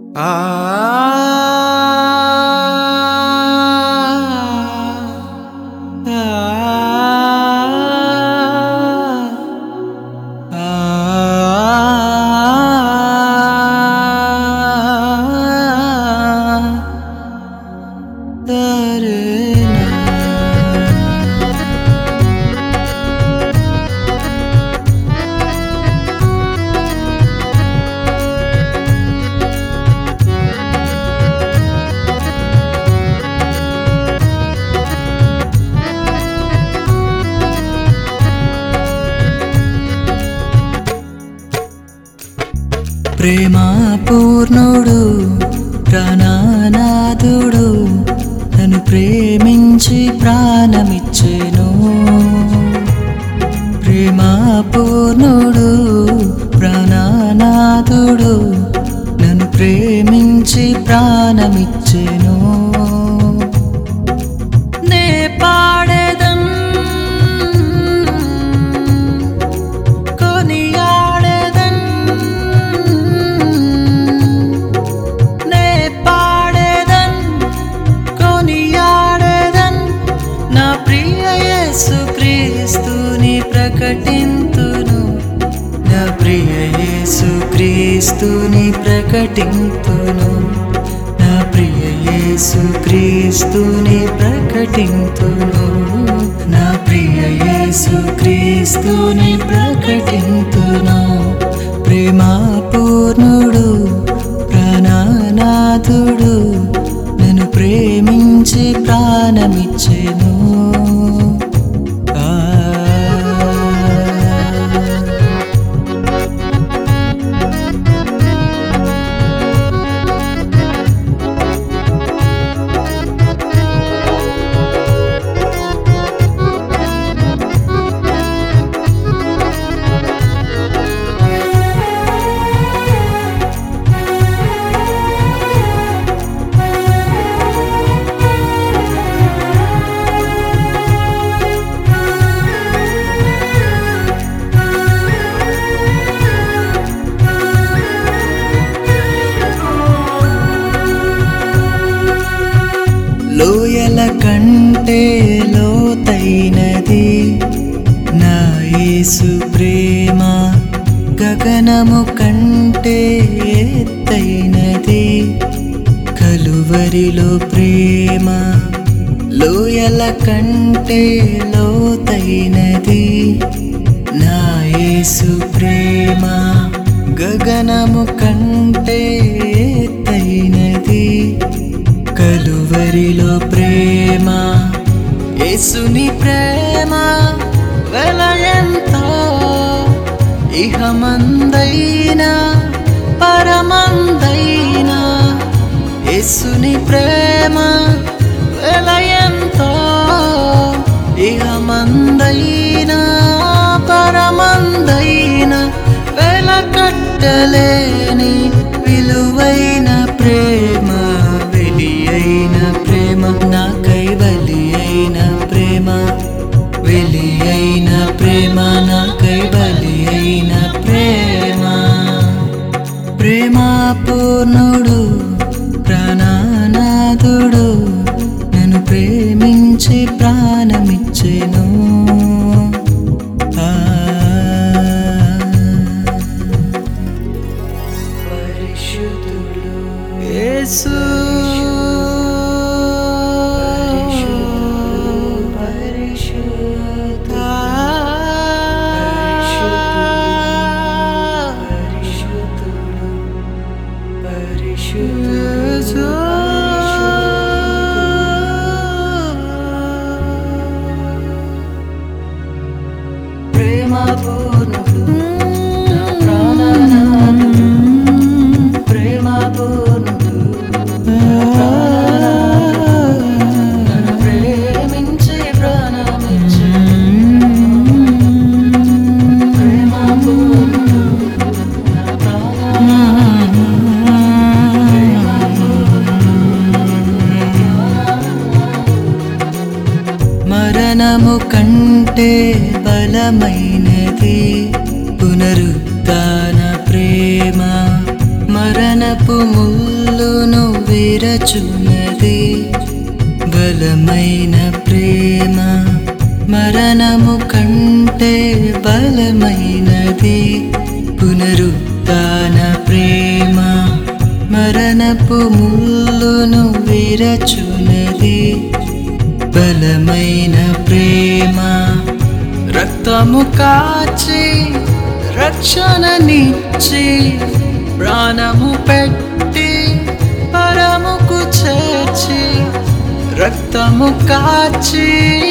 ప్రేమా పూర్ణుడు ప్రాణనాథుడు నన్ను ప్రేమించి ప్రాణమిచ్చెను ప్రేమా పూర్ణుడు ప్రాణనాథుడు నన్ను ప్రేమించి ప్రాణమిచ్చెను నే పాడేదం కొనియాడేదన్ నే పాడేదన్ కొనియాడేదన్ నా ప్రియ యేసు క్రీస్తుని ప్రకటింతును నా ప్రియ యేసు క్రీస్తుని ప్రకటింతును నా ప్రియ యేసు క్రీస్తుని ప్రకటింతును నా ప్రియ యేసు క్రీస్తుని ప్రకటింతును ప్రేమా పూర్ణుడు ప్రాణనాథుడు నన్ను ప్రేమించి ప్రాణమిచ్చెను ఆ లోయల కంటే లోతైనది నా యేసు ప్రేమ గగనము కంటే ఎత్తైనది కలువరిలో ప్రేమ లోయల కంటే లోతైనది నా యేసు ప్రేమ గగనము కంటే ఎత్తైనది కలువరిలో ప్రేమ యేసుని ప్రేమ వెలయంతో ఇహమందైనా పరమందైనా యేసుని ప్రేమ వెలయంతో ఇహమందైనా పరమందైనా వెలకట్టలేని విలువైన ప్రేమ వెలి అయిన ప్రేమ నాకై బలి అయిన ప్రేమ వెలి అయిన ప్రేమ నాకై బలి అయిన ప్రేమ ప్రేమ పూర్ణుడు ప్రాణనాథుడు నన్ను ప్రేమించి ప్రాణమిచ్చెను ఆ పరిశుద్ధుడు యేసు పరిశుద్ధ పరిశుద్ధుడు పరిశుద్ధుడు ప్రేమ పూర్ణుడు నా ప్రాణనాథుడు ప్రేమ పూర్ణుడు నా ప్రాణనాథుడు నన్ను ప్రేమించి ప్రాణమిచ్చి ప్రేమ పూర్ణుడు నా ప్రాణనాథుడు మరణము కంటే బలమైనది పునరుత్న ప్రేమ మరణపు ముల్లును విరచున్నది బలమైన ప్రేమ మరణము కంటే బలమైనది పునరుత్న ప్రేమ మరణపు ముల్లును విరచున్నది బలమైన ప్రేమ రక్తము కాచి రక్షణనిచ్చి ప్రాణము పెట్టి పరముకు చేర్చి రక్తము కాచి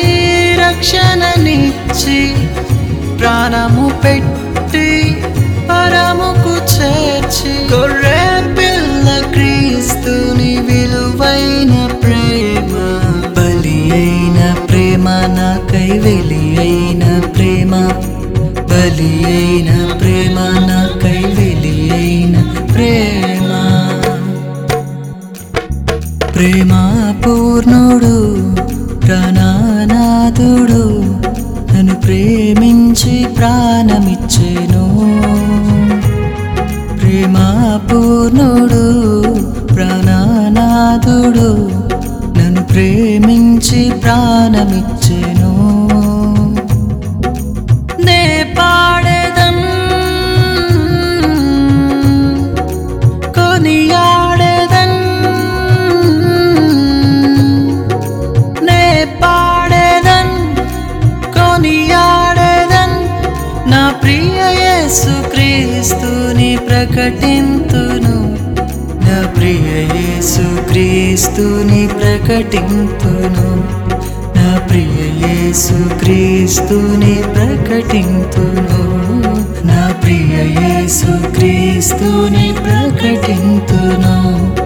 రక్షణనిచ్చి ప్రాణము పెట్టి పరముకు చేర్చి గొర్రె పిల్ల క్రీస్తుని విలువైన ప్రేమ బలి అయిన ప్రేమ నాకై వెలి అయిన ప్రేమ బలి అయిన ప్రేమ నాకై వెలి అయిన ప్రేమ ప్రేమ పూర్ణుడు ప్రాణనాథుడు నన్ను ప్రేమించి ప్రాణమిచ్చెను ప్రేమ పూర్ణుడు ప్రాణనాథుడు నన్ను ప్రేమించి ప్రాణమిచ్చెను నే పాడేదం కొనియాడేదన్ నే పాడేదన్ కొనియాడేదన్ నా ప్రియ యేసు క్రీస్తుని ప్రకటింతును నా ప్రియ యేసు క్రీస్తుని ప్రకటింతును నా ప్రియ యేసు క్రీస్తుని ప్రకటింతును నా ప్రియ యేసు క్రీస్తుని ప్రకటింతును